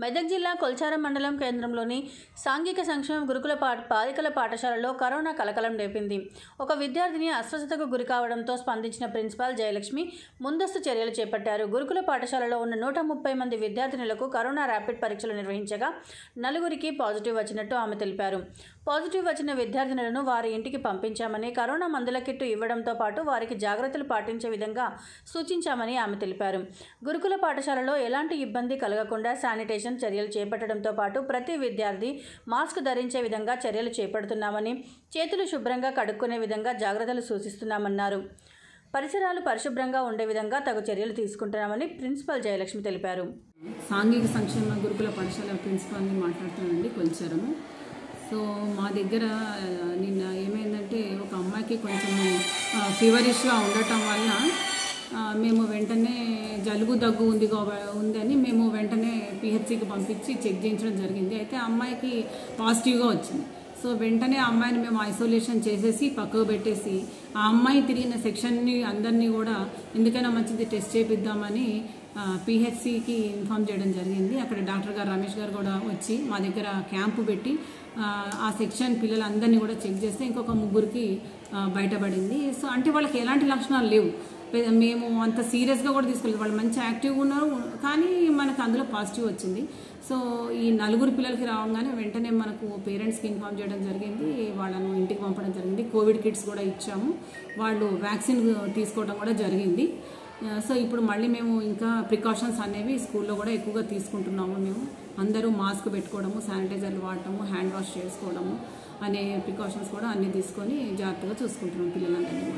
మెదక్ జిల్లా కొల్చారం మండలం కేంద్రంలోని సాంఘిక సంక్షేమ గురుకుల పా బాలికల పాఠశాలలో కరోనా కలకలం రేపింది ఒక విద్యార్థిని అస్వస్థతకు గురి కావడంతో స్పందించిన ప్రిన్సిపాల్ జయలక్ష్మి ముందస్తు చర్యలు చేపట్టారు గురుకుల పాఠశాలలో ఉన్న నూట ముప్పై మంది విద్యార్థినులకు కరోనా ర్యాపిడ్ పరీక్షలు నిర్వహించగా నలుగురికి పాజిటివ్ వచ్చినట్టు ఆమె తెలిపారు పాజిటివ్ వచ్చిన విద్యార్థినులను వారి ఇంటికి పంపించామని కరోనా మందుల కిట్టు ఇవ్వడంతో పాటు వారికి జాగ్రత్తలు పాటించే విధంగా సూచించామని ఆమె తెలిపారు గురుకుల పాఠశాలలో ఎలాంటి ఇబ్బంది కలగకుండా శానిటేషన్ చర్యలు చేపట్టడంతో పాటు ప్రతి విద్యార్థి మాస్క్ ధరించే విధంగా చర్యలు చేపడుతున్నామని చేతులు శుభ్రంగా కడుక్కునే విధంగా జాగ్రత్తలు సూచిస్తున్నామన్నారు పరిసరాలు పరిశుభ్రంగా ఉండే విధంగా తగు చర్యలు తీసుకుంటున్నామని ప్రిన్సిపల్ జయలక్ష్మి తెలిపారు సాంఘిక సంక్షేమ గురుకుల పాఠశాల ప్రిన్సిపాల్ని మాట్లాడుతున్నానండి కొలిచారము సో మా దగ్గర ఆ, నిన్న ఏమైందంటే ఒక అమ్మాయికి కొంచెం ఫీవరిష్గా ఉండటం వల్ల ఆ, మేము వెంటనే జలుబు దగ్గు ఉంది కాబ- ఉందని మేము వెంటనే పిహెచ్సికి పంపించి చెక్ చేయించడం జరిగింది అయితే ఆ అమ్మాయికి పాజిటివ్గా వచ్చింది సో వెంటనే ఆ అమ్మాయిని మేము ఐసోలేషన్ చేసేసి పక్కకు పెట్టేసి ఆ అమ్మాయి తిరిగిన సెక్షన్ని అందరినీ కూడా ఎందుకైనా మంచిది టెస్ట్ చేపిద్దామని పిహెచ్సికి ఇన్ఫామ్ చేయడం జరిగింది అక్కడ డాక్టర్ గారు రమేష్ గారు కూడా వచ్చి మా దగ్గర క్యాంపు పెట్టి ఆ, ఆ సెక్షన్ పిల్లలందరినీ కూడా చెక్ చేస్తే ఇంకొక ముగ్గురికి ఆ, బయటపడింది సో అంటే వాళ్ళకి ఎలాంటి లక్షణాలు లేవు పె- మేము అంత సీరియస్గా కూడా తీసుకోలేదు వాళ్ళు మంచి యాక్టివ్గా ఉన్నారు కానీ మనకు అందులో పాజిటివ్ వచ్చింది సో ఈ నలుగురు పిల్లలకి రావగానే వెంటనే మనకు పేరెంట్స్కి ఇన్ఫామ్ చేయడం జరిగింది వాళ్ళను ఇంటికి పంపడం జరిగింది కోవిడ్ కిట్స్ కూడా ఇచ్చాము వాళ్ళు వ్యాక్సిన్ తీసుకోవడం కూడా జరిగింది ఆ, సో ఇప్పుడు మళ్ళీ మేము ఇంకా ప్రికాషన్స్ అనేవి స్కూల్లో కూడా ఎక్కువగా తీసుకుంటున్నాము మేము అందరూ మాస్క్ పెట్టుకోవడము శానిటైజర్లు వాడటము హ్యాండ్ వాష్ చేసుకోవడము అనే ప్రికాషన్స్ కూడా అన్నీ తీసుకొని జాగ్రత్తగా చూసుకుంటున్నాం పిల్లలందరినీ కూడా